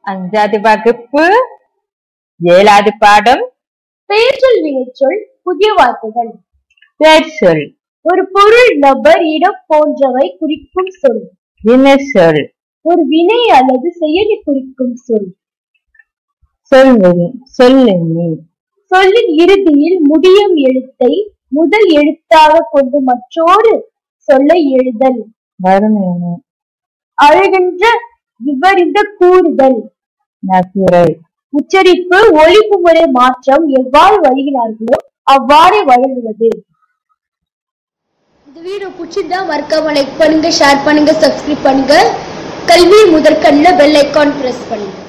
அஞ்சாவது வகுப்பு ஏழாவது பாடம் பெயர்ச்சொல் வினைச்சொல் புதிய வார்த்தைகள் பெயர் சொல் ஒரு பொருள் நபர் இடம் போன்றவை குறிக்கும் சொல் வினை சொல் ஒரு வினை அல்லது செயலை குறிக்கும் சொல் சொல் வினை- சொல்லெண்ணி சொல்லின் இறுதியில் முடியும் எழுத்தை முதல் எழுத்தாக கொண்டு மற்றொரு சொல்லை எழுதல் வறுமையான அழகின்ற விவரிந்த கூறுதல் நசுரை உச்சரிப்பு ஒழிப்பு முறை மாற்றம் எவ்வாறு வருகிறார்களோ அவ்வாறே வழங்குவது இந்த வீடியோ பிடிச்சிருந்தா மறக்காம லைக் பண்ணுங்க ஷேர் பண்ணுங்க சப்ஸ்கிரைப் பண்ணுங்க கல்வி முதற்கண்ணில் பெல் ஐக்கான் பிரஸ் பண்ணுங்க